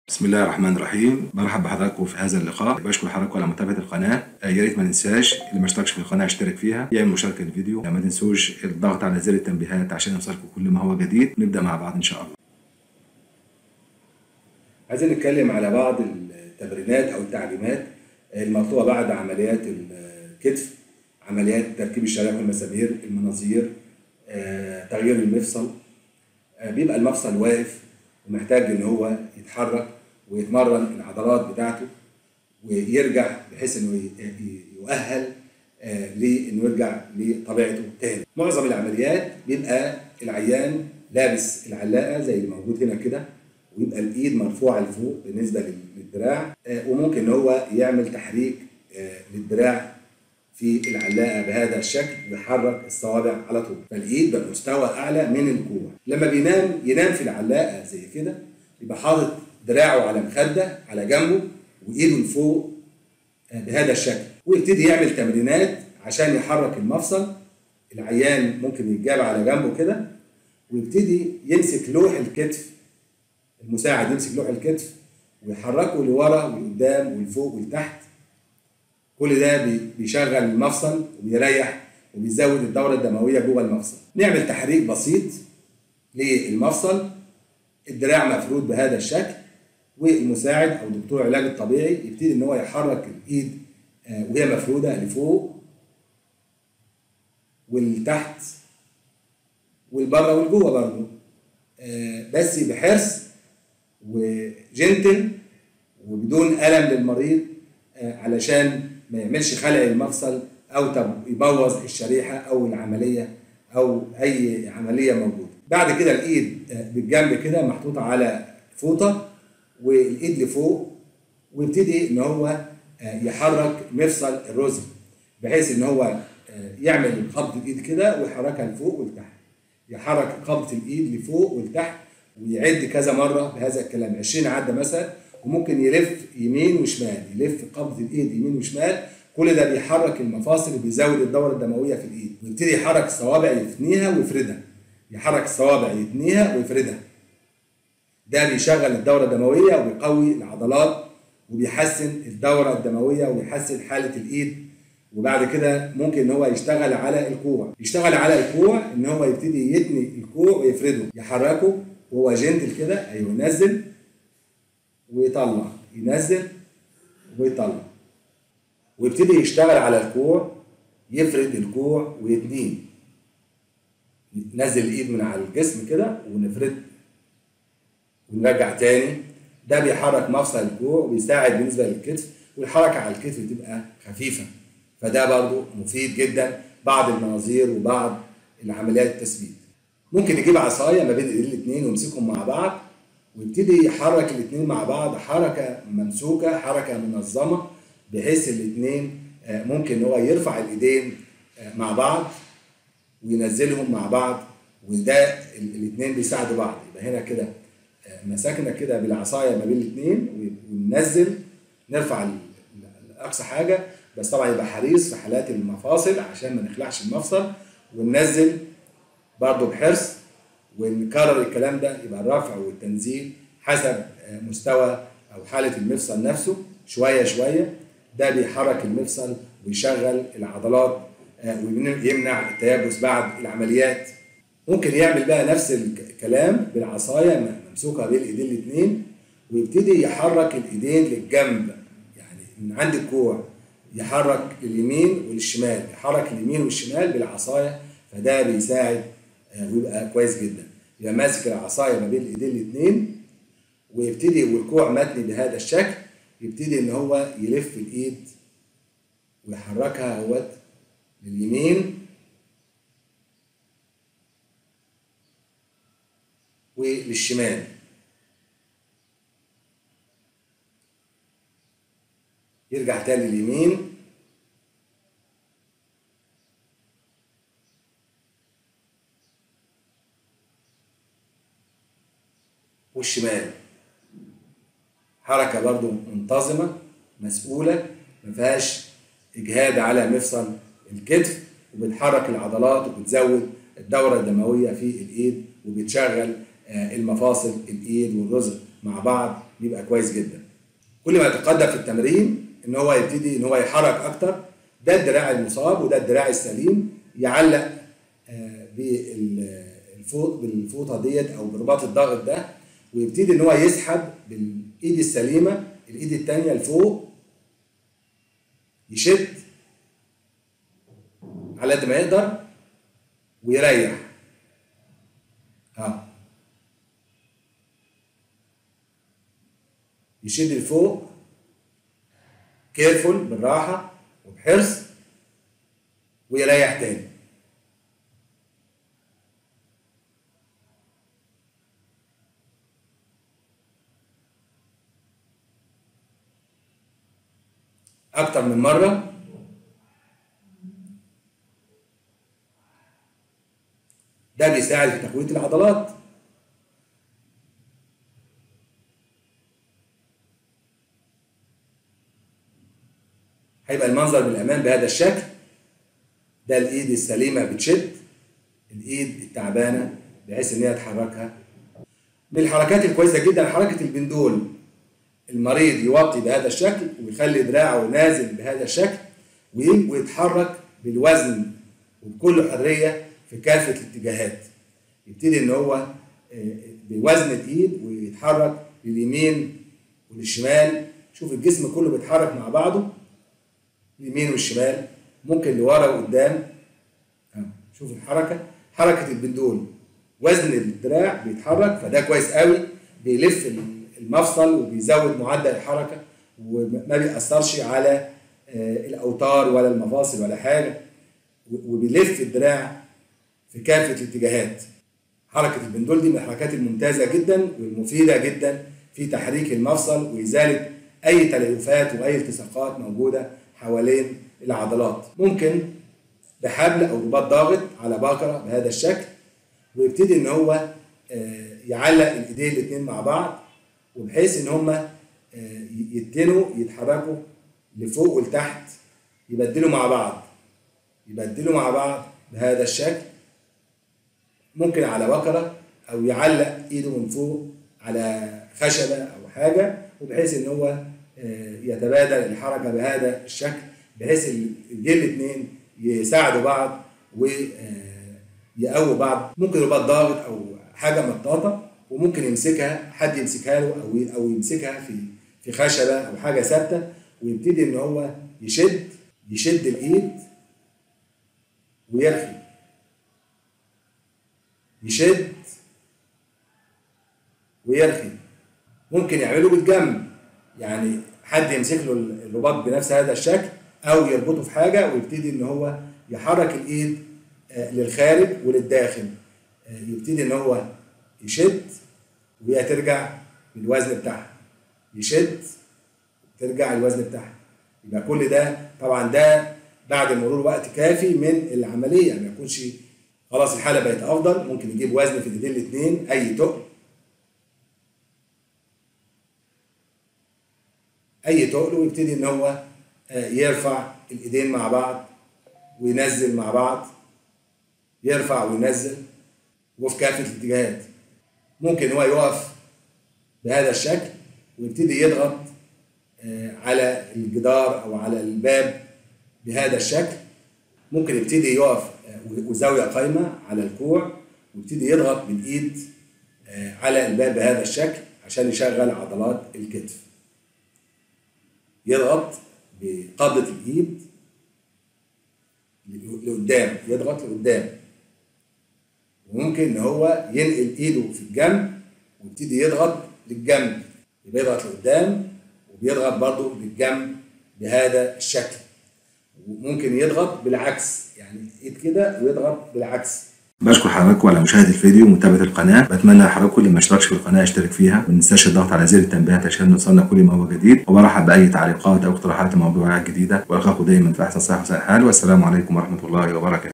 بسم الله الرحمن الرحيم برحب بحضراتكم في هذا اللقاء بشكر حضراتكم على متابعه القناه آه، يا ريت ما ننساش اللي ما اشتركش في القناه يشترك فيها يعمل مشاركه للفيديو ما تنسوش الضغط على زر التنبيهات عشان يوصلكم كل ما هو جديد نبدا مع بعض ان شاء الله عايزين نتكلم على بعض التمرينات او التعليمات المطلوبه بعد عمليات الكتف عمليات تركيب الشرايح والمسامير المناظير آه، تغيير المفصل آه، بيبقى المفصل واقف ومحتاج ان هو يتحرك ويتمرن العضلات بتاعته ويرجع بحيث انه ي- ي- يؤهل آه، لانه يرجع لطبيعته تاني. معظم العمليات بيبقى العيان لابس العلاقه زي اللي موجود هنا كده ويبقى الايد مرفوعه لفوق بالنسبه لل- للدراع آه، وممكن ان هو يعمل تحريك آه، للدراع في العلاقه بهذا الشكل ويحرك الصوابع على طول فالايد بمستوى اعلى من الكوع لما بينام ينام في العلاقه زي كده يبقى حاطط دراعه على مخده على جنبه وايده لفوق آه، بهذا الشكل ويبتدي يعمل تمرينات عشان يحرك المفصل العيان ممكن يتجاب على جنبه كده ويبتدي يمسك لوح الكتف المساعد يمسك لوح الكتف ويحركه لورا ولقدام ولفوق ولتحت كل ده بي- بيشغل المفصل وبيريح وبيزود الدوره الدمويه جوه المفصل نعمل تحريك بسيط للمفصل الدراع مفرود بهذا الشكل والمساعد او دكتور العلاج الطبيعي يبتدي ان هو يحرك الايد آه، وهي مفروده لفوق ولتحت والبره والجوه برضه آه، بس بحرص وجنتل وبدون الم للمريض آه، علشان ما يعملش خلع المفصل او تب- يبوظ الشريحه او العمليه او اي عمليه موجوده بعد كده الايد آه، بالجنب كده محطوطه على فوطه والايد لفوق ويبتدي ان هو آه، يحرك مفصل الرزق بحيث ان هو آه، يعمل قبضه الايد كده ويحركها لفوق ولتحت يحرك قبضه الايد لفوق ولتحت ويعد كذا مره بهذا الكلام 20 عده مثلا وممكن يلف يمين وشمال يلف قبضه الايد يمين وشمال كل ده بيحرك المفاصل وبيزود الدوره الدمويه في الايد ويبتدي يحرك الصوابع يثنيها ويفردها يحرك الصوابع يثنيها ويفردها ده بيشغل الدوره الدمويه وبيقوي العضلات وبيحسن الدوره الدمويه ويحسن حاله الايد وبعد كده ممكن ان هو يشتغل على الكوع يشتغل على الكوع ان هو يبتدي يتني الكوع ويفرده يحركه وهو جنتل كده ايوه ينزل ويطلع ينزل ويطلع ويبتدي يشتغل على الكوع يفرد الكوع ويتنيه نزل الايد من على الجسم كده ونفرد ونرجع تاني ده بيحرك مفصل الكوع وبيساعد بالنسبه للكتف والحركه على الكتف تبقى خفيفه فده برضو مفيد جدا بعض المناظير وبعض العمليات التثبيت ممكن نجيب عصايه ما بين الايدين الاثنين ويمسكهم مع بعض ويبتدي يحرك الاثنين مع بعض حركه ممسوكه حركه منظمه بحيث الاثنين ممكن ان هو يرفع الايدين آه، مع بعض وينزلهم مع بعض وده الاثنين بيساعدوا بعض يبقى هنا كده آه، مسكنا كده بالعصايه ما بين الاثنين وننزل نرفع ال- ال- اقصى حاجه بس طبعا يبقى حريص في حالات المفاصل عشان ما نخلعش المفصل وننزل برضه بحرص ونكرر الكلام ده يبقى الرفع والتنزيل حسب آه، مستوى او حاله المفصل نفسه شويه شويه ده بيحرك المفصل ويشغل العضلات آه، ويمنع التيبس بعد العمليات ممكن يعمل بقى نفس الكلام بالعصايه ممسوكه بين الايدين الاثنين ويبتدي يحرك الايدين للجنب يعني من عند الكوع يحرك لليمين وللشمال يحرك اليمين والشمال بالعصايه فده بيساعد آه، ويبقى كويس جدا يبقى ماسك العصايه ما بين الايدين الاثنين ويبتدي والكوع متني بهذا الشكل يبتدي ان هو يلف الايد ويحركها اهوت لليمين وللشمال يرجع تاني اليمين والشمال حركة برضو منتظمة مسؤولة ما فيهاش إجهاد على مفصل الكتف وبتحرك العضلات وبتزود الدورة الدموية في الإيد وبتشغل آه، المفاصل الإيد والرزق مع بعض بيبقى كويس جدا كل ما يتقدم في التمرين ان هو يبتدي ان هو يحرك اكتر ده الدراع المصاب وده الدراع السليم يعلق آه، بالفوط بالفوطه ديت او برباط الضغط ده ويبتدي ان هو يسحب بالايد السليمه الايد الثانيه لفوق يشد على قد ما يقدر ويريح اه يشد لفوق كيرفول بالراحه وبحرص ويريح تاني اكتر من مره ده بيساعد في تقويه العضلات هيبقى المنظر من الامام بهذا الشكل ده الايد السليمه بتشد الايد التعبانه بحيث ان هي تحركها من الحركات الكويسه جدا حركه البندول المريض يوطي بهذا الشكل ويخلي دراعه نازل بهذا الشكل وي- ويتحرك بالوزن وبكل حريه في كافه الاتجاهات يبتدي ان هو آه، بوزن الايد ويتحرك لليمين وللشمال شوف الجسم كله بيتحرك مع بعضه اليمين والشمال ممكن لورا وقدام آه، شوف الحركه حركه البندول وزن الدراع بيتحرك فده كويس قوي بيلف المفصل وبيزود معدل الحركه وما بيأثرش على آه، الاوتار ولا المفاصل ولا حاجه و- وبيلف الدراع في كافه الاتجاهات حركه البندول دي من الحركات الممتازه جدا والمفيده جدا في تحريك المفصل وازاله اي تليفات واي التصاقات موجوده حوالين العضلات ممكن بحبل او رباط ضاغط على بقره بهذا الشكل ويبتدي ان هو آه، يعلق الايدين الاثنين مع بعض وبحيث ان هم يتنوا يتحركوا لفوق ولتحت يبدلوا مع بعض يبدلوا مع بعض بهذا الشكل ممكن على بقرة أو يعلق إيده من فوق على خشبة أو حاجة وبحيث إن هو آه، يتبادل الحركة بهذا الشكل بحيث الجيل الاثنين يساعدوا بعض ويقووا بعض ممكن رباط ضاغط أو حاجة مطاطة وممكن يمسكها حد يمسكها له أو أو يمسكها في في خشبة أو حاجة ثابتة ويبتدي إن هو يشد يشد الإيد ويرخي يشد ويرخي ممكن يعمله بالجنب يعني حد يمسك له الرباط بنفس هذا الشكل او يربطه في حاجه ويبتدي ان هو يحرك الايد آه، للخارج وللداخل آه، يبتدي ان هو يشد وهي ترجع بالوزن بتاعها يشد ترجع الوزن بتاعها يبقى كل ده طبعا ده بعد مرور وقت كافي من العمليه ما يكونش خلاص الحاله بقت افضل ممكن يجيب وزن في الايدين الاثنين اي تقل اي تقل ويبتدي ان هو آه، يرفع الايدين مع بعض وينزل مع بعض يرفع وينزل وفي كافه الاتجاهات ممكن هو يقف بهذا الشكل ويبتدي يضغط آه، على الجدار او على الباب بهذا الشكل ممكن يبتدي يقف آه، وزاويه قايمه على الكوع ويبتدي يضغط بالايد آه، على الباب بهذا الشكل عشان يشغل عضلات الكتف يضغط بقبضه الايد لقدام يضغط لقدام وممكن ان هو ينقل ايده في الجنب ويبتدي يضغط للجنب يبقى يضغط لقدام وبيضغط برضه للجنب بهذا الشكل وممكن يضغط بالعكس يعني ايد كده ويضغط بالعكس بشكر حضراتكم على مشاهدة الفيديو ومتابعة القناة بتمنى حضراتكم اللي ما اشتركش في القناة يشترك فيها ما تنساش الضغط على زر التنبيهات عشان يوصلنا كل ما هو جديد وبرحب بأي تعليقات أو اقتراحات لموضوعات جديدة وألقاكم دايما في أحسن صحة وسهل حال والسلام عليكم ورحمة الله وبركاته